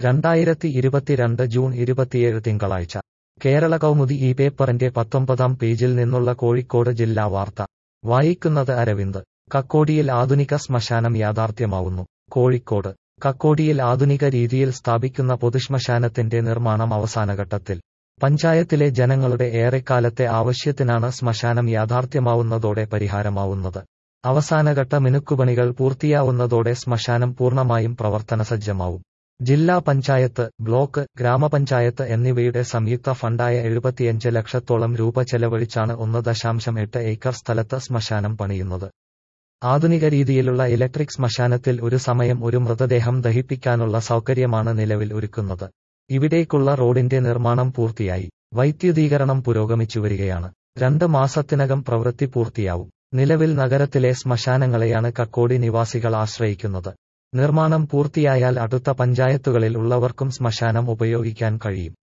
രണ്ടായിരത്തി ഇരുപത്തിരണ്ട് ജൂൺ ഇരുപത്തിയേഴ് തിങ്കളാഴ്ച കേരള കൗമുദി ഈ പേപ്പറിന്റെ പത്തൊമ്പതാം പേജിൽ നിന്നുള്ള കോഴിക്കോട് ജില്ലാ വാർത്ത വായിക്കുന്നത് അരവിന്ദ് കക്കോടിയിൽ ആധുനിക ശ്മശാനം യാഥാർത്ഥ്യമാവുന്നു കോഴിക്കോട് കക്കോടിയിൽ ആധുനിക രീതിയിൽ സ്ഥാപിക്കുന്ന പൊതുശ്മശാനത്തിന്റെ നിർമ്മാണം അവസാനഘട്ടത്തിൽ പഞ്ചായത്തിലെ ജനങ്ങളുടെ ഏറെക്കാലത്തെ ആവശ്യത്തിനാണ് ശ്മശാനം യാഥാർത്ഥ്യമാവുന്നതോടെ പരിഹാരമാവുന്നത് അവസാനഘട്ട മിനുക്കുപണികൾ പൂർത്തിയാവുന്നതോടെ ശ്മശാനം പൂർണ്ണമായും പ്രവർത്തനസജ്ജമാവും ജില്ലാ പഞ്ചായത്ത് ബ്ലോക്ക് ഗ്രാമപഞ്ചായത്ത് എന്നിവയുടെ സംയുക്ത ഫണ്ടായ എഴുപത്തിയഞ്ച് ലക്ഷത്തോളം രൂപ ചെലവഴിച്ചാണ് ഒന്ന് ദശാംശം എട്ട് ഏക്കർ സ്ഥലത്ത് ശ്മശാനം പണിയുന്നത് ആധുനിക രീതിയിലുള്ള ഇലക്ട്രിക് ശ്മശാനത്തിൽ ഒരു സമയം ഒരു മൃതദേഹം ദഹിപ്പിക്കാനുള്ള സൗകര്യമാണ് നിലവിൽ ഒരുക്കുന്നത് ഇവിടേക്കുള്ള റോഡിന്റെ നിർമ്മാണം പൂർത്തിയായി വൈദ്യുതീകരണം പുരോഗമിച്ചുവരികയാണ് രണ്ട് മാസത്തിനകം പ്രവൃത്തി പൂർത്തിയാവും നിലവിൽ നഗരത്തിലെ ശ്മശാനങ്ങളെയാണ് കക്കോടി നിവാസികൾ ആശ്രയിക്കുന്നത് നിർമ്മാണം പൂർത്തിയായാൽ അടുത്ത പഞ്ചായത്തുകളിൽ ഉള്ളവർക്കും ശ്മശാനം ഉപയോഗിക്കാൻ കഴിയും